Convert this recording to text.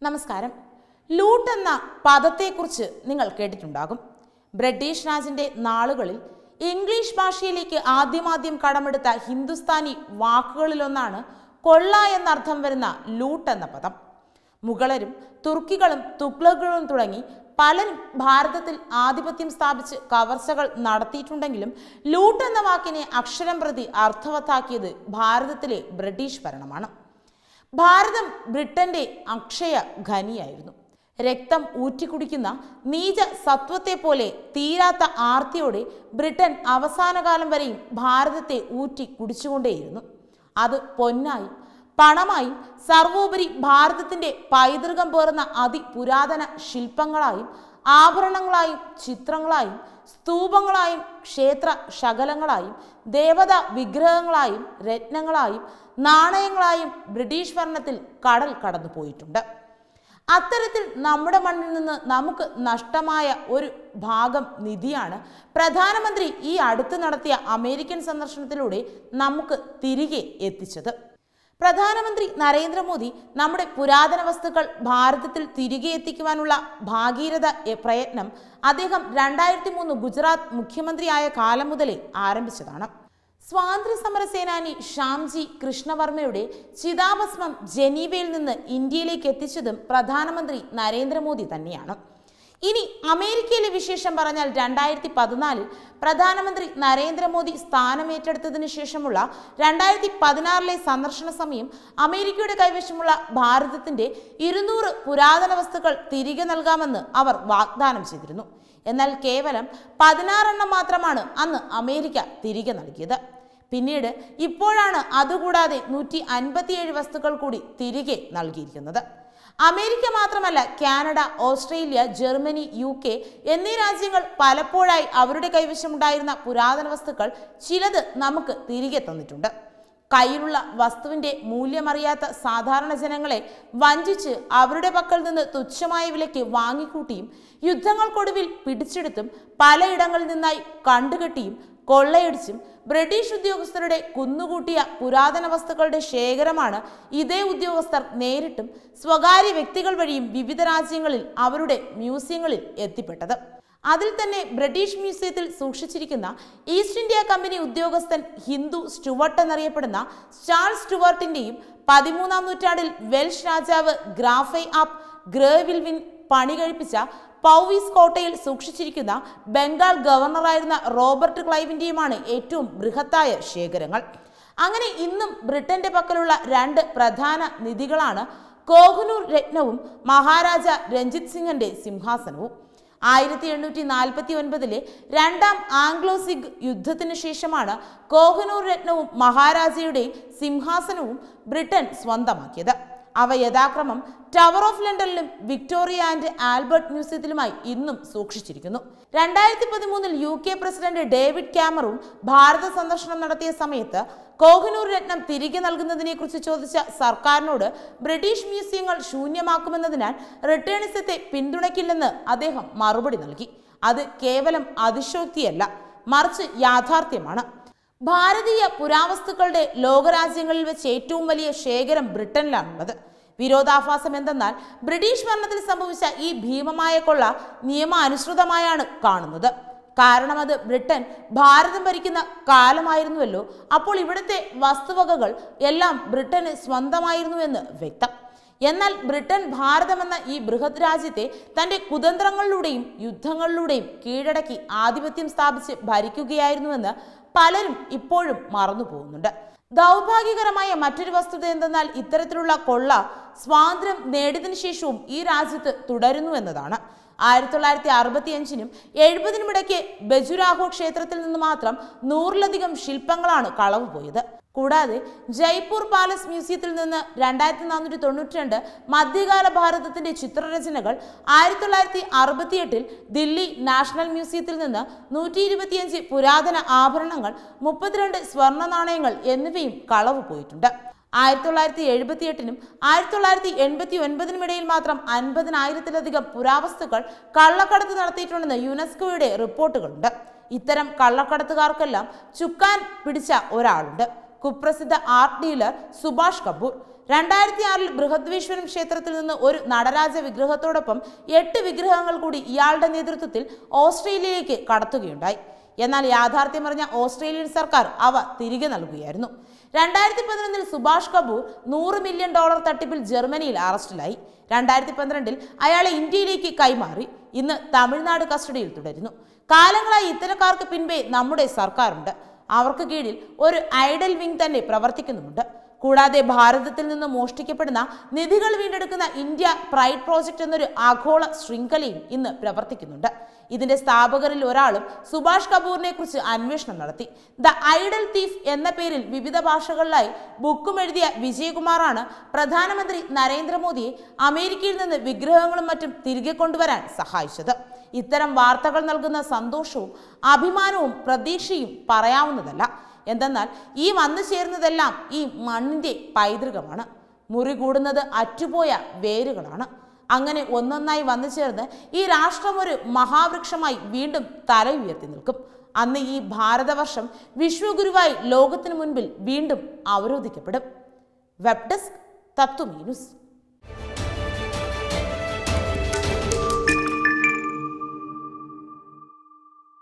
നമസ്കാരം ലൂട്ട് എന്ന പദത്തെക്കുറിച്ച് നിങ്ങൾ കേട്ടിട്ടുണ്ടാകും ബ്രിട്ടീഷ് രാജിന്റെ നാളുകളിൽ ഇംഗ്ലീഷ് ഭാഷയിലേക്ക് ആദ്യമാദ്യം കടമെടുത്ത ഹിന്ദുസ്ഥാനി വാക്കുകളിലൊന്നാണ് കൊള്ള എന്നർത്ഥം വരുന്ന ലൂട്ട് എന്ന പദം മുഗളരും തുർക്കികളും തുഗ്ലക്കുകളും തുടങ്ങി പലരും ഭാരതത്തിൽ ആധിപത്യം സ്ഥാപിച്ച് കവർച്ചകൾ നടത്തിയിട്ടുണ്ടെങ്കിലും ലൂട്ട് എന്ന വാക്കിനെ അക്ഷരം പ്രതി അർത്ഥവത്താക്കിയത് ഭാരതത്തിലെ ബ്രിട്ടീഷ് ഭരണമാണ് ഭാരതം ബ്രിട്ടന്റെ അക്ഷയ ഖനിയായിരുന്നു രക്തം ഊറ്റിക്കുടിക്കുന്ന നീച സത്വത്തെ പോലെ തീരാത്ത ആർത്തിയോടെ ബ്രിട്ടൻ അവസാനകാലം വരെയും ഭാരതത്തെ ഊറ്റി കുടിച്ചുകൊണ്ടേയിരുന്നു അത് പൊന്നായും പണമായും സർവോപരി ഭാരതത്തിന്റെ പൈതൃകം പേർന്ന അതിപുരാതന ശില്പങ്ങളായും ആഭരണങ്ങളായും ചിത്രങ്ങളായും സ്തൂപങ്ങളായും ക്ഷേത്ര ശകലങ്ങളായും ദേവതാ വിഗ്രഹങ്ങളായും രത്നങ്ങളായും നാണയങ്ങളായും ബ്രിട്ടീഷ് ഭരണത്തിൽ കടൽ കടന്നു പോയിട്ടുണ്ട് അത്തരത്തിൽ നമ്മുടെ മണ്ണിൽ നിന്ന് നമുക്ക് നഷ്ടമായ ഒരു ഭാഗം നിധിയാണ് പ്രധാനമന്ത്രി ഈ അടുത്ത് നടത്തിയ അമേരിക്കൻ സന്ദർശനത്തിലൂടെ നമുക്ക് തിരികെ എത്തിച്ചത് പ്രധാനമന്ത്രി നരേന്ദ്രമോദി നമ്മുടെ പുരാതന വസ്തുക്കൾ ഭാരതത്തിൽ തിരികെ എത്തിക്കുവാനുള്ള ഭാഗീരഥ എ- പ്രയത്നം അദ്ദേഹം രണ്ടായിരത്തി മൂന്ന് ഗുജറാത്ത് മുഖ്യമന്ത്രിയായ കാലം മുതലേ ആരംഭിച്ചതാണ് സ്വാതന്ത്ര്യ സമര സേനാനി ഷ്യാംജി കൃഷ്ണവർമ്മയുടെ ചിതാഭസ്മം ജനീവയിൽ നിന്ന് ഇന്ത്യയിലേക്ക് എത്തിച്ചതും പ്രധാനമന്ത്രി നരേന്ദ്രമോദി തന്നെയാണ് ഇനി അമേരിക്കയിലെ വിശേഷം പറഞ്ഞാൽ രണ്ടായിരത്തി പതിനാലിൽ പ്രധാനമന്ത്രി നരേന്ദ്രമോദി സ്ഥാനമേറ്റെടുത്തതിനു ശേഷമുള്ള രണ്ടായിരത്തി പതിനാറിലെ സന്ദർശന സമയം അമേരിക്കയുടെ കൈവശമുള്ള ഭാരതത്തിന്റെ ഇരുന്നൂറ് പുരാതന വസ്തുക്കൾ തിരികെ നൽകാമെന്ന് അവർ വാഗ്ദാനം ചെയ്തിരുന്നു എന്നാൽ കേവലം പതിനാറെണ്ണം മാത്രമാണ് അന്ന് അമേരിക്ക തിരികെ നൽകിയത് പിന്നീട് ഇപ്പോഴാണ് അതുകൂടാതെ നൂറ്റി അൻപത്തിയേഴ് വസ്തുക്കൾ കൂടി തിരികെ നൽകിയിരിക്കുന്നത് അമേരിക്ക മാത്രമല്ല കാനഡ ഓസ്ട്രേലിയ ജർമ്മനി യു കെ എന്നീ രാജ്യങ്ങൾ പലപ്പോഴായി അവരുടെ കൈവശമുണ്ടായിരുന്ന പുരാതന വസ്തുക്കൾ ചിലത് നമുക്ക് തിരികെ തന്നിട്ടുണ്ട് കയ്യിലുള്ള വസ്തുവിന്റെ മൂല്യമറിയാത്ത സാധാരണ ജനങ്ങളെ വഞ്ചിച്ച് അവരുടെ പക്കൽ നിന്ന് തുച്ഛമായ വിലയ്ക്ക് വാങ്ങിക്കൂട്ടിയും യുദ്ധങ്ങൾക്കൊടുവിൽ പിടിച്ചെടുത്തും പലയിടങ്ങളിൽ നിന്നായി കണ്ടുകെട്ടിയും കൊള്ളയടിച്ചും ബ്രിട്ടീഷ് ഉദ്യോഗസ്ഥരുടെ കുന്നുകൂട്ടിയ പുരാതന വസ്തുക്കളുടെ ശേഖരമാണ് ഇതേ ഉദ്യോഗസ്ഥർ നേരിട്ടും സ്വകാര്യ വ്യക്തികൾ വഴിയും വിവിധ രാജ്യങ്ങളിൽ അവരുടെ മ്യൂസിയങ്ങളിൽ എത്തിപ്പെട്ടത് അതിൽ തന്നെ ബ്രിട്ടീഷ് മ്യൂസിയത്തിൽ സൂക്ഷിച്ചിരിക്കുന്ന ഈസ്റ്റ് ഇന്ത്യ കമ്പനി ഉദ്യോഗസ്ഥൻ ഹിന്ദു സ്റ്റുവർട്ട് എന്നറിയപ്പെടുന്ന ചാൾസ് സ്റ്റുവർട്ടിന്റെയും പതിമൂന്നാം നൂറ്റാണ്ടിൽ വെൽഷ് രാജാവ് ഗ്രാഫൈ ആപ്പ് ഗ്രേവിൽവിൻ പണി കഴിപ്പിച്ച പൗവീസ് കോട്ടയിൽ സൂക്ഷിച്ചിരിക്കുന്ന ബംഗാൾ ഗവർണറായിരുന്ന റോബർട്ട് ക്ലൈവിന്റെയുമാണ് ഏറ്റവും ബൃഹത്തായ ശേഖരങ്ങൾ അങ്ങനെ ഇന്നും ബ്രിട്ടന്റെ പക്കലുള്ള രണ്ട് പ്രധാന നിധികളാണ് കോഹ്നൂർ രത്നവും മഹാരാജ രഞ്ജിത് സിംഗന്റെ സിംഹാസനവും ആയിരത്തി എണ്ണൂറ്റി നാൽപ്പത്തി ഒൻപതിലെ രണ്ടാം ആംഗ്ലോ സിഖ് യുദ്ധത്തിന് ശേഷമാണ് കോഹ്നൂർ രത്നവും മഹാരാജയുടെ സിംഹാസനവും ബ്രിട്ടൻ സ്വന്തമാക്കിയത് അവ യഥാക്രമം ടവർ ഓഫ് ലണ്ടനിലും വിക്ടോറിയ ആൻഡ് ആൽബർട്ട് മ്യൂസിയത്തിലുമായി ഇന്നും സൂക്ഷിച്ചിരിക്കുന്നു രണ്ടായിരത്തി പതിമൂന്നിൽ U K president David Cameron ഭാരത സന്ദർശനം നടത്തിയ സമയത്ത് കോഹിനൂർ രത്നം തിരികെ നൽകുന്നതിനെ കുറിച്ച് ചോദിച്ച സർക്കാരിനോട് ബ്രിട്ടീഷ് മ്യൂസിയങ്ങൾ ശൂന്യമാക്കുമെന്നതിനാൽ റിട്ടേണിസത്തെ പിന്തുണയ്ക്കില്ലെന്ന് അദ്ദേഹം മറുപടി നൽകി അത് കേവലം അതിശോക്തിയല്ല മറിച്ച് യാഥാർത്ഥ്യമാണ് ഭാരതീയ പുരാവസ്തുക്കളുടെ ലോകരാജ്യങ്ങളിൽ വെച്ച് ഏറ്റവും വലിയ ശേഖരം ബ്രിട്ടനിലാണുള്ളത് വിരോധാഭാസം എന്തെന്നാൽ ബ്രിട്ടീഷ് ഭരണത്തിൽ സംഭവിച്ച ഈ ഭീമമായ കൊള്ള നിയമാനുസൃതമായാണ് കാണുന്നത് കാരണം അത് ബ്രിട്ടൻ ഭാരതം ഭരിക്കുന്ന കാലമായിരുന്നുവല്ലോ അപ്പോൾ ഇവിടുത്തെ വസ്തുവകകൾ എല്ലാം ബ്രിട്ടന് സ്വന്തമായിരുന്നുവെന്ന് വ്യക്തം എന്നാൽ ബ്രിട്ടൻ ഭാരതമെന്ന ഈ ബൃഹത് രാജ്യത്തെ തന്റെ കുതന്ത്രങ്ങളിലൂടെയും യുദ്ധങ്ങളിലൂടെയും കീഴടക്കി ആധിപത്യം സ്ഥാപിച്ച് ഭരിക്കുകയായിരുന്നുവെന്ന് പലരും ഇപ്പോഴും മറന്നു പോകുന്നുണ്ട് ദൗർഭാഗ്യകരമായ മറ്റൊരു വസ്തുത എന്തെന്നാൽ ഇത്തരത്തിലുള്ള കൊള്ള സ്വാതന്ത്ര്യം നേടിയതിനു ശേഷവും ഈ രാജ്യത്ത് തുടരുന്നു എന്നതാണ് ആയിരത്തി തൊള്ളായിരത്തി അറുപത്തി അഞ്ചിനും എഴുപതിനും ഇടയ്ക്ക് ബജുരാഹോ ക്ഷേത്രത്തിൽ നിന്ന് മാത്രം നൂറിലധികം ശില്പങ്ങളാണ് കളവ് പോയത് കൂടാതെ ജയ്പൂർ പാലസ് മ്യൂസിയത്തിൽ നിന്ന് രണ്ടായിരത്തി നാനൂറ്റി തൊണ്ണൂറ്റി രണ്ട് മധ്യകാല ഭാരതത്തിന്റെ ചിത്രരചനകൾ ആയിരത്തി തൊള്ളായിരത്തി അറുപത്തിയെട്ടിൽ ദില്ലി നാഷണൽ മ്യൂസിയത്തിൽ നിന്ന് നൂറ്റി ഇരുപത്തിയഞ്ച് പുരാതന ആഭരണങ്ങൾ മുപ്പത്തിരണ്ട് സ്വർണ്ണ നാണയങ്ങൾ എന്നിവയും കളവ് പോയിട്ടുണ്ട് ആയിരത്തി തൊള്ളായിരത്തി എഴുപത്തി എട്ടിനും ആയിരത്തി തൊള്ളായിരത്തി എൺപത്തി ഒൻപതിനും ഇടയിൽ മാത്രം അൻപതിനായിരത്തിലധികം പുരാവസ്തുക്കൾ കള്ളക്കടത്ത് നടത്തിയിട്ടുണ്ടെന്ന് യുനെസ്കോയുടെ റിപ്പോർട്ടുകളുണ്ട് ഇത്തരം കള്ളക്കടത്തുകാർക്കെല്ലാം ചുക്കാൻ പിടിച്ച ഒരാളുണ്ട് കുപ്രസിദ്ധ ആർട്ട് ഡീലർ സുഭാഷ് കപൂർ രണ്ടായിരത്തി ആറിൽ ബൃഹദ്വീശ്വരം ക്ഷേത്രത്തിൽ നിന്ന് ഒരു നടരാജ വിഗ്രഹത്തോടൊപ്പം എട്ട് വിഗ്രഹങ്ങൾ കൂടി ഇയാളുടെ നേതൃത്വത്തിൽ ഓസ്ട്രേലിയയിലേക്ക് കടത്തുകയുണ്ടായി എന്നാൽ യാഥാർത്ഥ്യമറിഞ്ഞ ഓസ്ട്രേലിയൻ സർക്കാർ അവ തിരികെ നൽകുകയായിരുന്നു രണ്ടായിരത്തി പതിനൊന്നിൽ സുഭാഷ് കപൂർ നൂറ് മില്യൺ ഡോളർ തട്ടിപ്പിൽ ജർമ്മനിയിൽ അറസ്റ്റിലായി രണ്ടായിരത്തി പന്ത്രണ്ടിൽ അയാളെ ഇന്ത്യയിലേക്ക് കൈമാറി ഇന്ന് തമിഴ്നാട് കസ്റ്റഡിയിൽ തുടരുന്നു കാലങ്ങളായി ഇത്തരക്കാർക്ക് പിൻപേ നമ്മുടെ സർക്കാരുണ്ട് അവർക്ക് കീഴിൽ ഒരു ഐഡൽ വിംഗ് തന്നെ പ്രവർത്തിക്കുന്നുമുണ്ട് കൂടാതെ ഭാരതത്തിൽ നിന്ന് മോഷ്ടിക്കപ്പെടുന്ന നിധികൾ വീണ്ടെടുക്കുന്ന ഇന്ത്യ പ്രൈഡ് പ്രോജക്റ്റ് എന്നൊരു ആഗോള ശൃംഖലയും ഇന്ന് പ്രവർത്തിക്കുന്നുണ്ട് ഇതിന്റെ സ്ഥാപകരിൽ ഒരാളും സുഭാഷ് കപൂറിനെ കുറിച്ച് അന്വേഷണം നടത്തി ദ ഐഡൽ തീഫ് എന്ന പേരിൽ വിവിധ ഭാഷകളിലായി ബുക്കും എഴുതിയ വിജയകുമാറാണ് പ്രധാനമന്ത്രി നരേന്ദ്രമോദിയെ അമേരിക്കയിൽ നിന്ന് വിഗ്രഹങ്ങളും മറ്റും തിരികെ കൊണ്ടുവരാൻ സഹായിച്ചത് ഇത്തരം വാർത്തകൾ നൽകുന്ന സന്തോഷവും അഭിമാനവും പ്രതീക്ഷയും പറയാവുന്നതല്ല എന്തെന്നാൽ ഈ വന്നു ചേർന്നതെല്ലാം ഈ മണ്ണിന്റെ പൈതൃകമാണ് മുറി കൂടുന്നത് അറ്റുപോയ വേരുകളാണ് അങ്ങനെ ഒന്നൊന്നായി വന്നു ചേർന്ന് ഈ രാഷ്ട്രം ഒരു മഹാവൃക്ഷമായി വീണ്ടും തല ഉയർത്തി നിൽക്കും അന്ന് ഈ ഭാരതവർഷം വിശ്വഗുരുവായി ലോകത്തിനു മുൻപിൽ വീണ്ടും അവരോധിക്കപ്പെടും വെബ് ഡെസ്ക് തത്വമീ ന്യൂസ്